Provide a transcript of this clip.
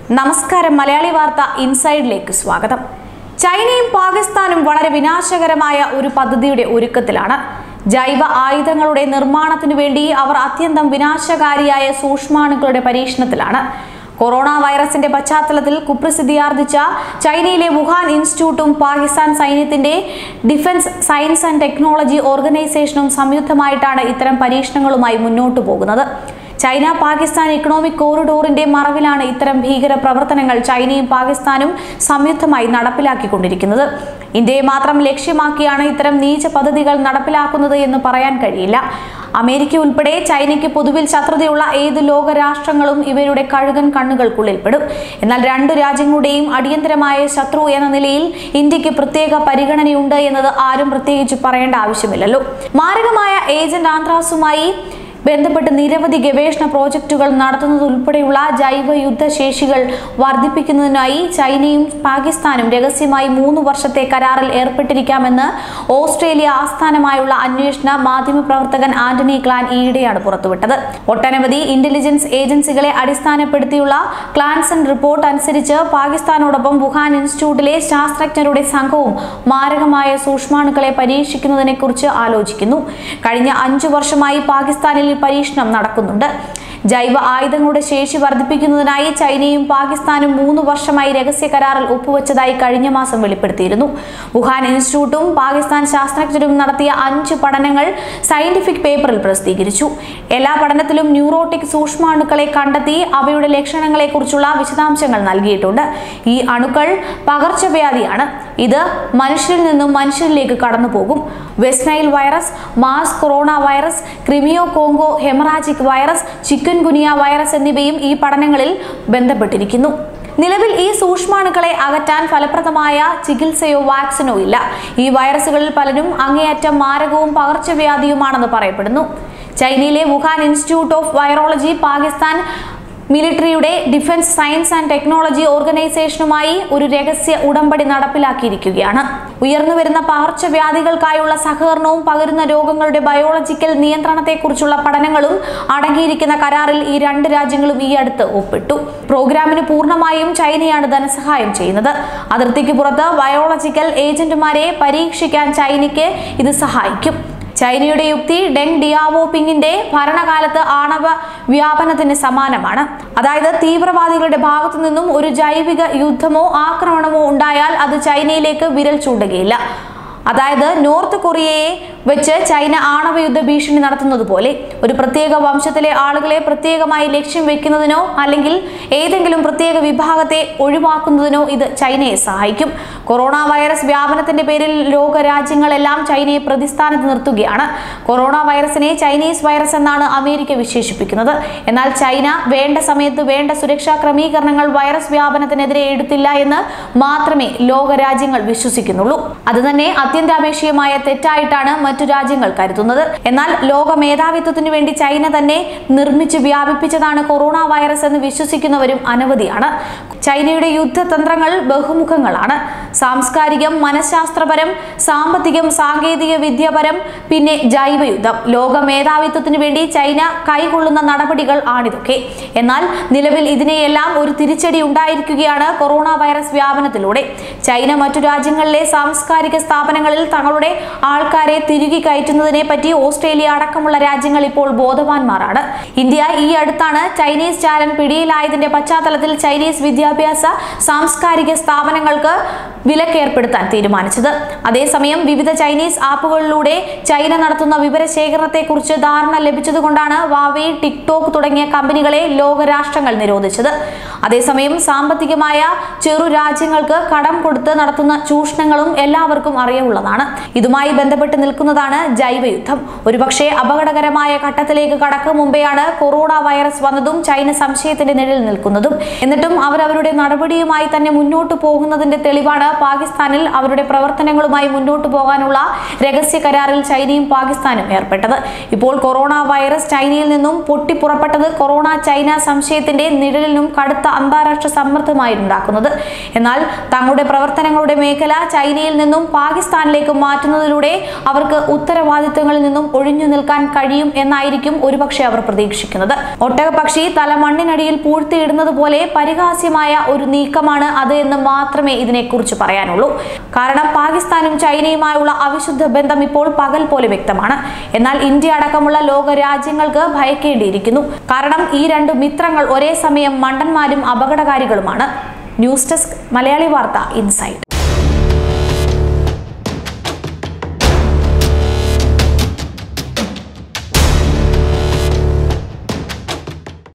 നമസ്കാരം മലയാളി വാർത്ത ഇൻസൈഡിലേക്ക് സ്വാഗതം ചൈനയും പാകിസ്ഥാനും വളരെ വിനാശകരമായ ഒരു പദ്ധതിയുടെ ഒരുക്കത്തിലാണ് ജൈവ ആയുധങ്ങളുടെ നിർമ്മാണത്തിനു വേണ്ടി അവർ അത്യന്തം വിനാശകാരിയായ സൂക്ഷ്മാണുക്കളുടെ പരീക്ഷണത്തിലാണ് കൊറോണ വൈറസിന്റെ പശ്ചാത്തലത്തിൽ കുപ്രസിദ്ധിയാർജിച്ച ചൈനയിലെ വുഹാൻ ഇൻസ്റ്റിറ്റ്യൂട്ടും പാകിസ്ഥാൻ സൈന്യത്തിന്റെ ഡിഫൻസ് സയൻസ് ആൻഡ് ടെക്നോളജി ഓർഗനൈസേഷനും സംയുക്തമായിട്ടാണ് ഇത്തരം പരീക്ഷണങ്ങളുമായി മുന്നോട്ടു പോകുന്നത് ചൈന പാകിസ്ഥാൻ ഇക്കണോമിക് കോറിഡോറിന്റെ മറവിലാണ് ഇത്തരം ഭീകര പ്രവർത്തനങ്ങൾ ചൈനയും പാകിസ്ഥാനും സംയുക്തമായി നടപ്പിലാക്കിക്കൊണ്ടിരിക്കുന്നത് ഇന്ത്യയെ മാത്രം ലക്ഷ്യമാക്കിയാണ് ഇത്തരം നീച പദ്ധതികൾ നടപ്പിലാക്കുന്നത് എന്ന് പറയാൻ കഴിയില്ല അമേരിക്ക ഉൾപ്പെടെ ചൈനയ്ക്ക് പൊതുവിൽ ശത്രുതയുള്ള ഏത് ലോക രാഷ്ട്രങ്ങളും ഇവരുടെ കഴുകൻ കണ്ണുകൾക്കുള്ളിൽപ്പെടും എന്നാൽ രണ്ട് രാജ്യങ്ങളുടെയും അടിയന്തരമായ ശത്രു എന്ന നിലയിൽ ഇന്ത്യക്ക് പ്രത്യേക പരിഗണനയുണ്ട് എന്നത് ആരും പ്രത്യേകിച്ച് പറയേണ്ട ആവശ്യമില്ലല്ലോ മാരകമായ ഏജന്റ് ആന്ത്രാസുമായി ബന്ധപ്പെട്ട് നിരവധി ഗവേഷണ പ്രോജക്റ്റുകൾ നടത്തുന്നതുൾപ്പെടെയുള്ള ജൈവ യുദ്ധശേഷികൾ വർദ്ധിപ്പിക്കുന്നതിനായി ചൈനയും പാകിസ്ഥാനും രഹസ്യമായി മൂന്ന് വർഷത്തെ കരാറിൽ ഏർപ്പെട്ടിരിക്കാമെന്ന് ഓസ്ട്രേലിയ ആസ്ഥാനമായുള്ള അന്വേഷണ മാധ്യമപ്രവർത്തകൻ ആന്റണി ക്ലാൻ ഈയിടെയാണ് പുറത്തുവിട്ടത് ഒട്ടനവധി ഇന്റലിജൻസ് ഏജൻസികളെ അടിസ്ഥാനപ്പെടുത്തിയുള്ള ക്ലാൻസൺ റിപ്പോർട്ട് അനുസരിച്ച് പാകിസ്ഥാനോടൊപ്പം വുഹാൻ ഇൻസ്റ്റിറ്റ്യൂട്ടിലെ ശാസ്ത്രജ്ഞരുടെ സംഘവും മാരകമായ സൂക്ഷ്മാണുക്കളെ പരീക്ഷിക്കുന്നതിനെ കുറിച്ച് ആലോചിക്കുന്നു കഴിഞ്ഞ അഞ്ചു വർഷമായി പാകിസ്ഥാനിൽ ഈ പരീക്ഷണം നടക്കുന്നുണ്ട് ജൈവ ആയുധങ്ങളുടെ ശേഷി വർദ്ധിപ്പിക്കുന്നതിനായി ചൈനയും പാകിസ്ഥാനും മൂന്ന് വർഷമായി രഹസ്യ കരാറിൽ ഒപ്പുവെച്ചതായി കഴിഞ്ഞ മാസം വെളിപ്പെടുത്തിയിരുന്നു വുഹാൻ ഇൻസ്റ്റിറ്റ്യൂട്ടും പാകിസ്ഥാൻ ശാസ്ത്രജ്ഞരും നടത്തിയ അഞ്ച് പഠനങ്ങൾ സയന്റിഫിക് പേപ്പറിൽ പ്രസിദ്ധീകരിച്ചു എല്ലാ പഠനത്തിലും ന്യൂറോട്ടിക് സൂക്ഷ്മാണുക്കളെ കണ്ടെത്തി അവയുടെ ലക്ഷണങ്ങളെക്കുറിച്ചുള്ള വിശദാംശങ്ങൾ നൽകിയിട്ടുണ്ട് ഈ അണുക്കൾ പകർച്ചവ്യാധിയാണ് ഇത് മനുഷ്യരിൽ നിന്നും മനുഷ്യരിലേക്ക് കടന്നു പോകും West Nile virus MERS corona virus Crimean Congo haemorrhagic virus chikungunya virus എന്നിവയും ഈ പഠനങ്ങളിൽ ബന്ധപ്പെട്ടിരിക്കുന്നു നിലവിൽ ഈ സൂക്ഷ്മാണുക്കളെ അകറ്റാൻ ഫലപ്രദമായ ചികിത്സയോ വാക്സിനോ ഇല്ല ഈ വൈറസുകളിൽ പലരും അങ്ങേയറ്റം മാരകവും പകർച്ചവ്യാധിയുമാണെന്ന് പറയപ്പെടുന്നു ചൈനയിലെ Wuhan Institute of Virology Pakistan മിലിറ്ററിയുടെ ഡിഫൻസ് സയൻസ് ആൻഡ് ടെക്നോളജി ഓർഗനൈസേഷനുമായി ഒരു രഹസ്യ ഉടമ്പടി നടപ്പിലാക്കിയിരിക്കുകയാണ് ഉയർന്നുവരുന്ന പകർച്ചവ്യാധികൾക്കായുള്ള സഹകരണവും പകരുന്ന രോഗങ്ങളുടെ ബയോളജിക്കൽ നിയന്ത്രണത്തെക്കുറിച്ചുള്ള പഠനങ്ങളും അടങ്ങിയിരിക്കുന്ന കരാറിൽ ഈ രണ്ട് രാജ്യങ്ങളും ഈ അടുത്ത് ഒപ്പിട്ടു പ്രോഗ്രാമിന് പൂർണ്ണമായും ചൈനയാണ് ധനസഹായം ചെയ്യുന്നത് അതിർത്തിക്ക് പുറത്ത് ബയോളജിക്കൽ ഏജന്റുമാരെ പരീക്ഷിക്കാൻ ചൈനയ്ക്ക് ഇത് സഹായിക്കും ചൈനയുടെ യുക്തി ഡെങ് ഡിയാവോപിങ്ങിന്റെ ഭരണകാലത്ത് ആണവ വ്യാപനത്തിന് സമാനമാണ് അതായത് തീവ്രവാദികളുടെ ഭാഗത്തു നിന്നും ഒരു ജൈവിക യുദ്ധമോ ആക്രമണമോ ഉണ്ടായാൽ അത് ചൈനയിലേക്ക് വിരൽ ചൂണ്ടുകയില്ല അതായത് നോർത്ത് കൊറിയയെ വെച്ച് ചൈന ആണവയുദ്ധ ഭീഷണി നടത്തുന്നത് പോലെ ഒരു പ്രത്യേക വംശത്തിലെ ആളുകളെ പ്രത്യേകമായി ലക്ഷ്യം വെക്കുന്നതിനോ അല്ലെങ്കിൽ ഏതെങ്കിലും പ്രത്യേക വിഭാഗത്തെ ഒഴിവാക്കുന്നതിനോ ഇത് ചൈനയെ സഹായിക്കും കൊറോണ വൈറസ് വ്യാപനത്തിന്റെ പേരിൽ ലോകരാജ്യങ്ങളെല്ലാം ചൈനയെ പ്രതിസ്ഥാനത്ത് നിർത്തുകയാണ് കൊറോണ വൈറസിനെ ചൈനീസ് വൈറസ് എന്നാണ് അമേരിക്ക വിശേഷിപ്പിക്കുന്നത് എന്നാൽ ചൈന വേണ്ട സമയത്ത് വേണ്ട സുരക്ഷാ ക്രമീകരണങ്ങൾ വൈറസ് വ്യാപനത്തിനെതിരെ എടുത്തില്ല എന്ന് മാത്രമേ ലോകരാജ്യങ്ങൾ വിശ്വസിക്കുന്നുള്ളൂ അത് തന്നെ അത്യന്താപേക്ഷിതമായ തെറ്റായിട്ടാണ് മറ്റു രാജ്യങ്ങൾ കരുതുന്നത് എന്നാൽ ലോക മേധാവിത്വത്തിനു വേണ്ടി ചൈന തന്നെ നിർമ്മിച്ച് വ്യാപിപ്പിച്ചതാണ് കൊറോണ വൈറസ് എന്ന് വിശ്വസിക്കുന്നവരും അനവധിയാണ് ചൈനയുടെ യുദ്ധതന്ത്രങ്ങൾ ബഹുമുഖങ്ങളാണ് സാംസ്കാരികം മനഃശാസ്ത്രപരം സാമ്പത്തികം സാങ്കേതിക വിദ്യാപരം പിന്നെ ജൈവയുദ്ധം ലോക മേധാവിത്വത്തിനു വേണ്ടി ചൈന കൈകൊള്ളുന്ന നടപടികൾ ആണിതൊക്കെ എന്നാൽ നിലവിൽ ഇതിനെയെല്ലാം ഒരു തിരിച്ചടി ഉണ്ടായിരിക്കുകയാണ് കൊറോണ വൈറസ് വ്യാപനത്തിലൂടെ ചൈന മറ്റു രാജ്യങ്ങളിലെ സാംസ്കാരിക സ്ഥാപനങ്ങളിൽ തങ്ങളുടെ ആൾക്കാരെ തിരികെ കയറ്റുന്നതിനെ പറ്റി ഓസ്ട്രേലിയ അടക്കമുള്ള രാജ്യങ്ങൾ ഇപ്പോൾ ബോധവാന്മാരാണ് ഇന്ത്യ ഈ അടുത്താണ് ചൈനീസ് ചാരൻ പിടിയിലായതിന്റെ പശ്ചാത്തലത്തിൽ ചൈനീസ് വിദ്യാഭ്യാസ സാംസ്കാരിക സ്ഥാപനങ്ങൾക്ക് വിലക്കേർപ്പെടുത്താൻ തീരുമാനിച്ചത് അതേസമയം വിവിധ ചൈനീസ് ആപ്പുകളിലൂടെ ചൈന നടത്തുന്ന വിവരശേഖരണത്തെക്കുറിച്ച് ധാരണ ലഭിച്ചതുകൊണ്ടാണ് വാവി ടിക്ടോക്ക് തുടങ്ങിയ കമ്പനികളെ ലോകരാഷ്ട്രങ്ങൾ നിരോധിച്ചത് അതേസമയം സാമ്പത്തികമായ ചെറു രാജ്യങ്ങൾക്ക് കടം കൊടുത്ത് നടത്തുന്ന ചൂഷണങ്ങളും എല്ലാവർക്കും അറിയുള്ളതാണ് ഇതുമായി ബന്ധപ്പെട്ട് നിൽക്കുന്നതാണ് ജൈവയുദ്ധം ഒരുപക്ഷെ അപകടകരമായ ഘട്ടത്തിലേക്ക് കടക്കും മുമ്പെയാണ് കൊറോണ വൈറസ് വന്നതും ചൈന സംശയത്തിന്റെ നിഴലിൽ നിൽക്കുന്നതും എന്നിട്ടും അവർ അവരുടെ നടപടിയുമായി തന്നെ മുന്നോട്ട് പോകുന്നതിന്റെ തെളിവാണ് ലക്ഷ്യമിട്ടാണ് പാകിസ്ഥാനിൽ അവരുടെ പ്രവർത്തനങ്ങളുമായി മുന്നോട്ടു പോകാനുള്ള രഹസ്യ കരാറിൽ ചൈനയും പാകിസ്ഥാനും ഏർപ്പെട്ടത് ഇപ്പോൾ കൊറോണ വൈറസ് ചൈനയിൽ നിന്നും പൊട്ടിപ്പുറപ്പെട്ടത് കൊറോണ ചൈന സംശയത്തിന്റെ നിഴലിനും കടുത്ത അന്താരാഷ്ട്ര സമ്മർദ്ദമായി ഉണ്ടാക്കുന്നത് എന്നാൽ തങ്ങളുടെ പ്രവർത്തനങ്ങളുടെ മേഖല ചൈനയിൽ നിന്നും പാകിസ്ഥാനിലേക്ക് മാറ്റുന്നതിലൂടെ അവർക്ക് ഉത്തരവാദിത്തങ്ങളിൽ നിന്നും ഒഴിഞ്ഞു നിൽക്കാൻ കഴിയും എന്നായിരിക്കും ഒരുപക്ഷെ അവർ പ്രതീക്ഷിക്കുന്നത് ഒട്ടകപക്ഷി തല മണ്ണിനടിയിൽ പൂഴ്ത്തിയിടുന്നത് പോലെ പരിഹാസ്യമായ ഒരു നീക്കമാണ് അത് എന്ന് മാത്രമേ ഇതിനെക്കുറിച്ച് പറയാനുള്ളൂ കാരണം പാകിസ്ഥാനും ചൈനയുമായുള്ള അവിശുദ്ധ ബന്ധം ഇപ്പോൾ പകൽ പോലെ വ്യക്തമാണ് എന്നാൽ ഇന്ത്യ അടക്കമുള്ള ലോക രാജ്യങ്ങൾക്ക് ഭയക്കേണ്ടിയിരിക്കുന്നു കാരണം ഈ രണ്ട് മിത്രങ്ങൾ ഒരേ സമയം മണ്ടന്മാരും അപകടകാരികളുമാണ് ന്യൂസ് ഡെസ്ക് മലയാളി വാർത്ത ഇൻസൈറ്റ്